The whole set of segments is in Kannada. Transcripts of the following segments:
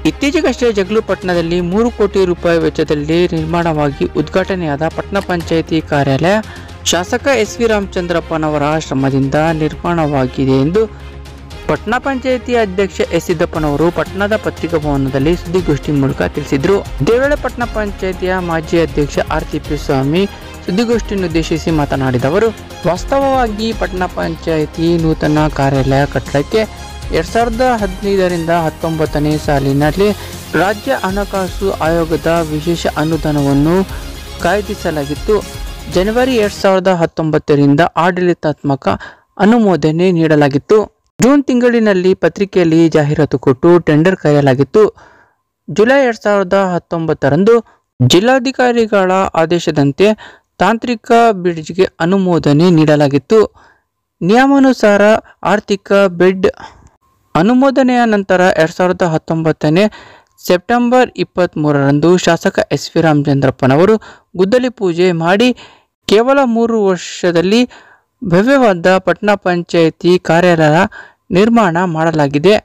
ಇತ್ತೀಚೆಗಷ್ಟೇ ಜಗಳೂಪಟ್ಟಣದಲ್ಲಿ ಮೂರು ಕೋಟಿ ರೂಪಾಯಿ ವೆಚ್ಚದಲ್ಲಿ ನಿರ್ಮಾಣವಾಗಿ ಉದ್ಘಾಟನೆಯಾದ ಪಟ್ಟಣ ಪಂಚಾಯಿತಿ ಕಾರ್ಯಾಲಯ ಶಾಸಕ ಎಸ್ ವಿ ರಾಮಚಂದ್ರಪ್ಪನವರ ಶ್ರಮದಿಂದ ನಿರ್ಮಾಣವಾಗಿದೆ ಎಂದು ಪಟ್ಟಣ ಪಂಚಾಯಿತಿ ಅಧ್ಯಕ್ಷ ಎಸ್ ಸಿದ್ದಪ್ಪನವರು ಪಟ್ಟಣದ ಪತ್ರಿಕಾ ಭವನದಲ್ಲಿ ಸುದ್ದಿಗೋಷ್ಠಿ ಮೂಲಕ ತಿಳಿಸಿದರು ಇದೇ ವೇಳೆ ಪಟ್ಟಣ ಪಂಚಾಯಿತಿಯ ಮಾಜಿ ಅಧ್ಯಕ್ಷ ಆರ್ ತಿಪ್ಪೇಸ್ವಾಮಿ ಸುದ್ದಿಗೋಷ್ಠಿಯನ್ನುದ್ದೇಶಿಸಿ ಮಾತನಾಡಿದ ಅವರು ವಾಸ್ತವವಾಗಿ ಪಟ್ಟಣ ಪಂಚಾಯಿತಿ ನೂತನ ಕಾರ್ಯಾಲಯ ಕಟ್ಟಡಕ್ಕೆ ಎರಡ್ ಸಾವಿರದ ಹದಿನೈದರಿಂದ ಹತ್ತೊಂಬತ್ತನೇ ಸಾಲಿನಲ್ಲಿ ರಾಜ್ಯ ಹಣಕಾಸು ಆಯೋಗದ ವಿಶೇಷ ಅನುದಾನವನ್ನು ಕಾಯ್ದಿರಿಸಲಾಗಿತ್ತು ಜನವರಿ ಎರಡ್ ಸಾವಿರದ ಹತ್ತೊಂಬತ್ತರಿಂದ ಆಡಳಿತಾತ್ಮಕ ಅನುಮೋದನೆ ನೀಡಲಾಗಿತ್ತು ಜೂನ್ ತಿಂಗಳಿನಲ್ಲಿ ಪತ್ರಿಕೆಯಲ್ಲಿ ಜಾಹೀರಾತು ಕೊಟ್ಟು ಟೆಂಡರ್ ಕರೆಯಲಾಗಿತ್ತು ಜುಲೈ ಎರಡ್ ಸಾವಿರದ ಹತ್ತೊಂಬತ್ತರಂದು ಜಿಲ್ಲಾಧಿಕಾರಿಗಳ ಆದೇಶದಂತೆ ತಾಂತ್ರಿಕ ಬ್ರಿಡ್ಜ್ಗೆ ಅನುಮೋದನೆ ನೀಡಲಾಗಿತ್ತು ನಿಯಮಾನುಸಾರ ಆರ್ಥಿಕ ಬೆಡ್ ಅನುಮೋದನೆಯ ನಂತರ ಎರಡ್ ಸಾವಿರದ ಹತ್ತೊಂಬತ್ತನೇ ಸೆಪ್ಟೆಂಬರ್ ಇಪ್ಪತ್ತ್ ಮೂರರಂದು ಶಾಸಕ ಎಸ್ ವಿ ರಾಮಚಂದ್ರಪ್ಪನವರು ಗುದ್ದಲಿ ಪೂಜೆ ಮಾಡಿ ಕೇವಲ ಮೂರು ವರ್ಷದಲ್ಲಿ ಭವ್ಯವಾದ ಪಟ್ಟಣ ಪಂಚಾಯಿತಿ ಕಾರ್ಯಾಲಯ ನಿರ್ಮಾಣ ಮಾಡಲಾಗಿದೆ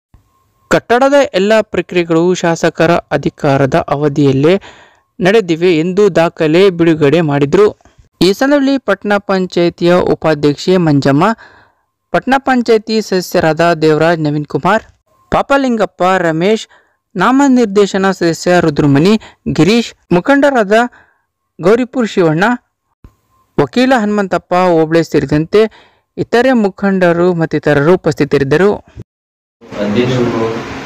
ಕಟ್ಟಡದ ಎಲ್ಲ ಪ್ರಕ್ರಿಯೆಗಳು ಶಾಸಕರ ಅಧಿಕಾರದ ಅವಧಿಯಲ್ಲೇ ನಡೆದಿವೆ ಎಂದು ದಾಖಲೆ ಬಿಡುಗಡೆ ಮಾಡಿದರು ಈ ಸಂದರ್ಭದಲ್ಲಿ ಪಟ್ಟಣ ಪಂಚಾಯಿತಿಯ ಉಪಾಧ್ಯಕ್ಷೆ ಮಂಜಮ್ಮ ಪಟ್ಟಣ ಪಂಚಾಯಿತಿ ಸದಸ್ಯರಾದ ದೇವರಾಜ್ ನವೀನ್ ಕುಮಾರ್ ಪಾಪಲಿಂಗಪ್ಪ ರಮೇಶ್ ನಾಮನಿರ್ದೇಶನ ಸದಸ್ಯ ರುದ್ರಮಣಿ ಗಿರೀಶ್ ಮುಖಂಡರಾದ ಗೌರಿಪುರ್ ಶಿವಣ್ಣ ವಕೀಲ ಹನುಮಂತಪ್ಪ ಓಬಳೆ ಸೇರಿದಂತೆ ಇತರೆ ಮುಖಂಡರು ಮತ್ತಿತರರು ಉಪಸ್ಥಿತರಿದ್ದರು ಅಧ್ಯಕ್ಷರು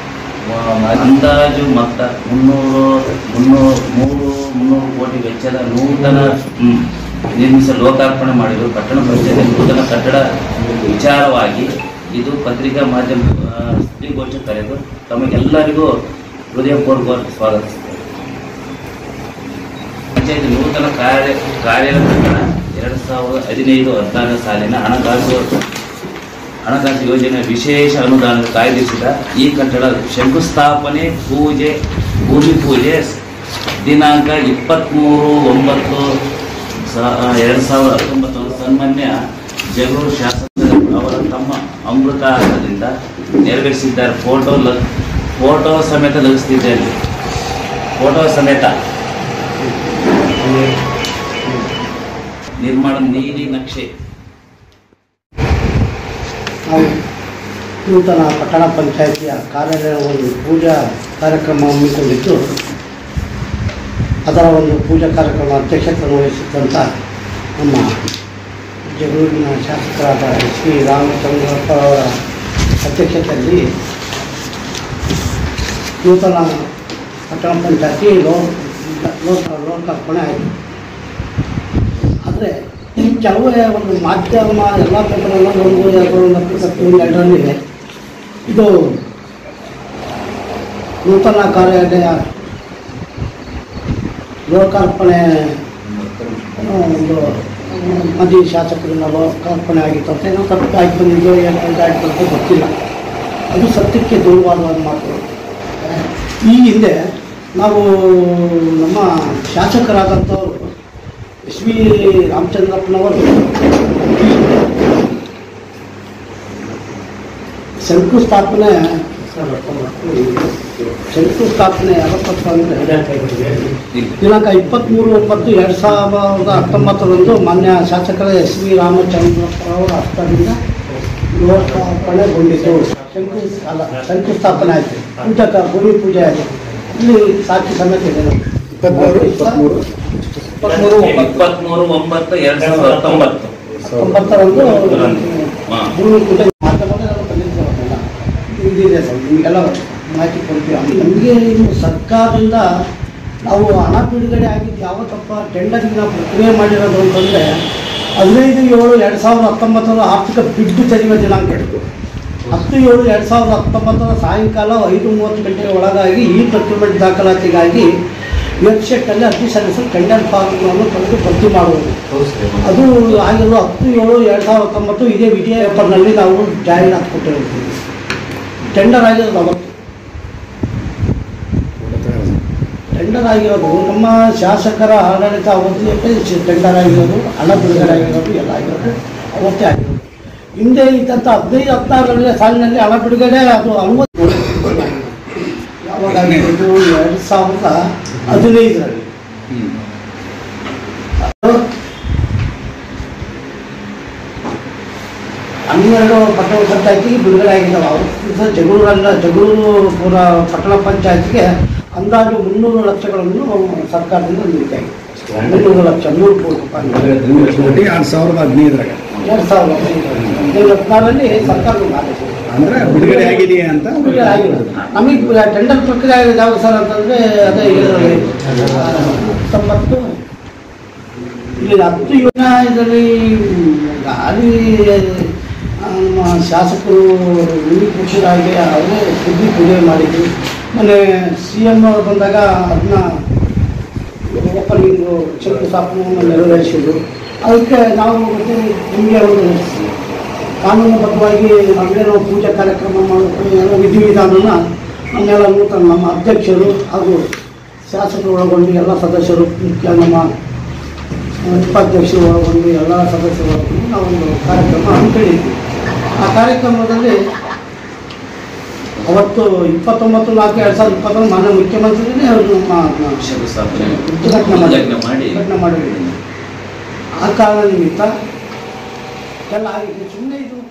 ಮ- ಅಂದಾಜು ಮೊತ್ತ ಮುನ್ನೂರು ಮುನ್ನೂರು ಮೂರು ಮುನ್ನೂರು ಕೋಟಿ ವೆಚ್ಚದ ನೂತನ ಹ್ಮ್, ನಿರ್ಮಿಸಲು ಲೋಕಾರ್ಪಣೆ ಮಾಡಿದರು ಪಟ್ಟಣ ಪಂಚಾಯತ್ ನೂತನ ಕಟ್ಟಡ ವಿಚಾರವಾಗಿ ಇದು ಪತ್ರಿಕಾ ಮಾಧ್ಯಮ ಆ, ಸುದ್ದಿಗೋಷ್ಠಿ ಕರೆದು ತಮಗೆಲ್ಲರಿಗೂ ಹೃದಯಪೂರ್ವಕ ಸ್ವಾಗತಿಸುತ್ತೇವೆ ಪಂಚಾಯತ್ ನೂತನ ಕಾರ್ಯ ಕಾರ್ಯಾಲಯ ಕಟ್ಟಡ ಎರಡು ಸಾವಿರದ ಹದಿನೈದು ಹದಿನಾರನೇ ಸಾಲಿನ ಹಣಕಾಸು ಹಣಕಾಸು ಯೋಜನೆ ವಿಶೇಷ ಅನುದಾನ ಕಾಯ್ದಿರಿಸಿದ ಈ ಕಟ್ಟಡ ಶಂಕುಸ್ಥಾಪನೆ ಪೂಜೆ ಭೂಮಿ ಪೂಜೆ ದಿನಾಂಕ ಇಪ್ಪತ್ತ್ಮೂರು ಒಂಬತ್ತು ಎರಡು ಸಾವಿರದ ಹತ್ತೊಂಬತ್ತು ಸನ್ಮಾನ್ಯ ಜಗಳೂರು ಶಾಸಕರು ಅವರ ತಮ್ಮ ಅಮೃತ ಹಸ್ತದಿಂದ ನೆರವೇರಿಸಿದ್ದಾರೆ ಫೋಟೋ ಲ ಫೋಟೋ ಸಮೇತ ಲಭಿಸ್ತಿದ್ದೇನೆ ಫೋಟೋ ಸಮೇತ ನಿರ್ಮಾಣ ನೀಲಿ ನಕ್ಷೆ ನಾವು ನೂತನ ಪಟ್ಟಣ ಪಂಚಾಯಿತಿಯ ಕಾರ್ಯಾಲಯ ಒಂದು ಪೂಜಾ ಕಾರ್ಯಕ್ರಮ ಹಮ್ಮಿಕೊಂಡಿದ್ದು ಅದರ ಒಂದು ಪೂಜಾ ಕಾರ್ಯಕ್ರಮ ಅಧ್ಯಕ್ಷತೆ ವಹಿಸಿದ್ದಂಥ ನಮ್ಮ ಜಗಳೂರಿನ ಶಾಸಕರಾದ ಎಸ್ ವಿ ರಾಮಚಂದ್ರಪ್ಪ ಅವರ ಅಧ್ಯಕ್ಷತೆಯಲ್ಲಿ ನೂತನ ಪಟ್ಟಣ ಪಂಚಾಯತಿ ಲೋ ಲೋಕ ಲೋಕಾರ್ಪಣೆ ಆಯಿತು ಆದರೆ ಈ ಕೆಲವು ಒಂದು ಮಾಧ್ಯಮ ಎಲ್ಲ ಪೇಪರಲ್ಲ ಒಂದು ಎರಡು ಒಂದು ಹತ್ತು ಒಂದು ಎರಡರಲ್ಲಿ ಇದು ನೂತನ ಕಾರ್ಯಾಲಯ ಲೋಕಾರ್ಪಣೆ ಆ, ಒಂದು ಮಾಜಿ ಶಾಸಕರಿಂದ ಲೋಕಾರ್ಪಣೆ ಆಗಿತ್ತು ಅಂತ ಏನೋ ತಪ್ಪು ಆಗಿ ಬಂದಿದ್ದು ಏನು ಇದಾಯ್ತು ಅಂತ ಗೊತ್ತಿಲ್ಲ ಅದು ಸತ್ಯಕ್ಕೆ ದೂರವಾದ ಮಾತು ಈ ಹಿಂದೆ ನಾವು ನಮ್ಮ ಶಾಸಕರಾದಂಥವರು ಎಸ್ ವಿ ರಾಮಚಂದ್ರಪ್ಪನವರು ಶಂಕುಸ್ಥಾಪನೆ ಶಂಕುಸ್ಥಾಪನೆ ಯಾವತ್ತಪ್ಪ ಅಂದರೆ ದಿನಾಂಕ ಇಪ್ಪತ್ತ್ಮೂರು ಒಂಬತ್ತು ಎರಡು ಸಾವಿರದ ಹತ್ತೊಂಬತ್ತರಂದು ಮಾನ್ಯ ಶಾಸಕರ ಎಸ್ ವಿ ರಾಮಚಂದ್ರಪ್ಪನವರ ಹಸ್ತದಿಂದ ಲೋಕಾರ್ಪಣೆಗೊಂಡಿತು ಶಂಕು ಅಲ್ಲ ಶಂಕುಸ್ಥಾಪನೆ ಆಯಿತು ಪೂಜಕ ಭೂಮಿ ಪೂಜೆ ಆಯಿತು ಇಲ್ಲಿ ಸಾಕ್ಷಿ ಸಮೇತ ಇದೆ ನೋಡಿ. ಇಪ್ಪತ್ಮೂರು ಇಪ್ಪತ್ಮೂರು ಇಪ್ಪತ್ತ್ಮೂರು ಒಂಬತ್ತು ಇಪ್ಪತ್ಮೂರು ಒಂಬತ್ತು ಎರಡು ಸಾವಿರದ ಹತ್ತೊಂಬತ್ತು ಹತ್ತೊಂಬತ್ತರಂದು ಹಾ. ಭೂಮಿ ಪೂಜೆ ಮಾಧ್ಯಮದಲ್ಲೆಲ್ಲ ಬಂದಿದ್ದಾರಲ್ಲ ಇದಿದೆ ಸರ್ ನಿಮಗೆಲ್ಲ ಮಾಹಿತಿ ಕೊಡ್ತೀವಿ ಅದು ನಮಗೆ ಇನ್ನು ಸರ್ಕಾರದಿಂದ ನಾವು ಹಣ ಬಿಡುಗಡೆ ಆಗಿದ್ದು ಯಾವತ್ತಪ್ಪ ಟೆಂಡರ್ಗೆ ನಾವು ಪ್ರಕ್ರಿಯೆ ಮಾಡಿರೋದು ಅಂತಂದರೆ ಹದಿನೈದು ಏಳು ಎರಡು ಸಾವಿರದ ಹತ್ತೊಂಬತ್ತರ ಆರ್ಥಿಕ ಬಿಡ್ಡು ತೆರೆಯುವ ದಿನಾಂಕ ಇತ್ತು ಹತ್ತು ಏಳು ಎರಡು ಸಾವಿರದ ಹತ್ತೊಂಬತ್ತರ ಸಾಯಂಕಾಲ ಐದು ಮೂವತ್ತು ಗಂಟೆಯ ಒಳಗಾಗಿ ಈ ಪ್ರಕ್ರಿಯೆ ದಾಖಲಾತಿಗಾಗಿ ವೆಬ್ಸೈಟಲ್ಲಿ ಅರ್ಜಿ ಸಲ್ಲಿಸಲು ಟೆಂಡರ್ ಫಾರ್ಮ್ಗಳನ್ನು ತಂದು ಭರ್ತಿ ಮಾಡುವುದು ಅದು ಆಗಿರೋ ಹತ್ತು ಏಳು ಎರಡು ಸಾವಿರದ ಹತ್ತೊಂಬತ್ತು ಇದೇ ವಿಜಯ ಪೇಪರ್ನಲ್ಲಿ ನಾವು ಜಾಹೀರಾತು ಕೊಟ್ಟಿರ್ತೀವಿ ಟೆಂಡರ್ ಆಗಿರೋದು ಅವತ್ತು ಟೆಂಡರ್ ಆಗಿರೋದು ನಮ್ಮ ಶಾಸಕರ ಆಡಳಿತ ಅವಧಿಯಲ್ಲಿ ಟೆಂಡರ್ ಆಗಿರೋದು ಹಣ ಬಿಡುಗಡೆ ಆಗಿರೋದು ಎಲ್ಲ ಆಗಿರೋದು ಅವತ್ತೇ ಆಗಿರೋದು ಹಿಂದೆ ಇದ್ದಂಥ ಹದಿನೈದು ಹದಿನಾರರಲ್ಲಿ ಸಾಲಿನಲ್ಲಿ ಹಣ ಬಿಡುಗಡೆ ಅದು ಅನುಮತಿ ಯಾವ ಯಾವಾಗ ಆಗಿದ್ದು ಎರಡು ಸಾವಿರದ ಹದಿನೈದರಲ್ಲಿ ಅದು ಹನ್ನೆರಡು ಪಟ್ಟಣ ಪಂಚಾಯತಿಗೆ ಬಿಡುಗಡೆ ಆಗಿದ್ದಾವೆ ಅವತ್ತು ಜಗಳೂರಲ್ಲ ಜಗಳೂರು ಪುರ ಪಟ್ಟಣ ಪಂಚಾಯತಿಗೆ ಅಂದಾಜು ಮುನ್ನೂರು ಲಕ್ಷಗಳನ್ನು ಸರ್ಕಾರದಿಂದ ನೀಡಿದೆ ಮುನ್ನೂರು ಲಕ್ಷ ನೂರು ಕೋಟಿ ರೂಪಾಯಿ ಕೋಟಿ ಎರಡು ಸಾವಿರದ ಹದಿನೈದರಾಗ ಎರಡು ಸಾವಿರದ ಹದಿನೈದು ಹದಿನಾರರಲ್ಲಿ ಸರ್ಕಾರದ ಆದೇಶ ಅಂದ್ರೆ ಬಿಡುಗಡೆ ಆಗಿದೆಯಾ ಅಂತ ಬಿಡುಗಡೆ ಆಗಿಲ್ಲ ನಮಗೆ ಟೆಂಡರ್ ಪ್ರಕ್ರಿಯೆ ಆಗಿದೆ ಯಾವುದು ಸರ್ ಅಂತಂದರೆ ಅದೇ ಇದರಲ್ಲಿ ಹತ್ತೊಂಬತ್ತು ಇಲ್ಲಿ ಹತ್ತು ಯೋಜನಾ ಇದರಲ್ಲಿ ಗಾಡಿ ಆ, ನಮ್ಮ ಶಾಸಕರು ವಿನಿ ಪಕ್ಷರಾಗಿ ಅವರೇ ಸುದ್ದಿ ಪೂಜೆ ಮಾಡಿದ್ರು ಮೊನ್ನೆ ಸಿ ಎಮ್ ಅವರು ಬಂದಾಗ ಅದನ್ನ ಓಪನಿಂಗು ಶಂಕುಸ್ಥಾಪನೆಯನ್ನು ನೆರವೇರಿಸಿದ್ರು ಅದಕ್ಕೆ ನಾವು ಮತ್ತೆ ನಿಮಗೆ ಒಂದು ಕಾನೂನುಬದ್ಧವಾಗಿ ನಮ್ಮೇನೋ ಪೂಜಾ ಕಾರ್ಯಕ್ರಮ ಮಾಡಬೇಕು ಏನೋ ವಿಧಿವಿಧಾನನ ನಮ್ಮೆಲ್ಲ ನೂತನ ನಮ್ಮ ಅಧ್ಯಕ್ಷರು ಹಾಗೂ ಶಾಸಕರು ಒಳಗೊಂಡು ಎಲ್ಲ ಸದಸ್ಯರು ಮುಖ್ಯ ನಮ್ಮ ಉಪಾಧ್ಯಕ್ಷರು ಒಳಗೊಂಡು ಎಲ್ಲ ಸದಸ್ಯರು ಒಳಗೊಂಡು ನಾವೊಂದು ಕಾರ್ಯಕ್ರಮ ಹಮ್ಮಿಕೊಂಡಿದ್ವಿ ಆ ಕಾರ್ಯಕ್ರಮದಲ್ಲಿ ಅವತ್ತು ಇಪ್ಪತ್ತೊಂಬತ್ತು ನಾಲ್ಕು ಎರಡು ಸಾವಿರದ ಇಪ್ಪತ್ತೊಂದು ಮಾನ್ಯ ಮುಖ್ಯಮಂತ್ರಿನೇ ಅವರು ನಮ್ಮ ನಮ್ಮ ಶಂಕುಸ್ಥಾಪನೆ ಉದ್ಘಾಟನೆ ಮಾಡಿ ಉದ್ಘಾಟನೆ ಮಾಡಿ ಉದ್ಘಾಟನೆ ಮಾಡಿದ್ದೀವಿ ಆ ಕಾರಣ ನಿಮಿತ್ತ ಎಲ್ಲ ಆಗಿದೆ ಸುಮ್ಮನೆ ಇದು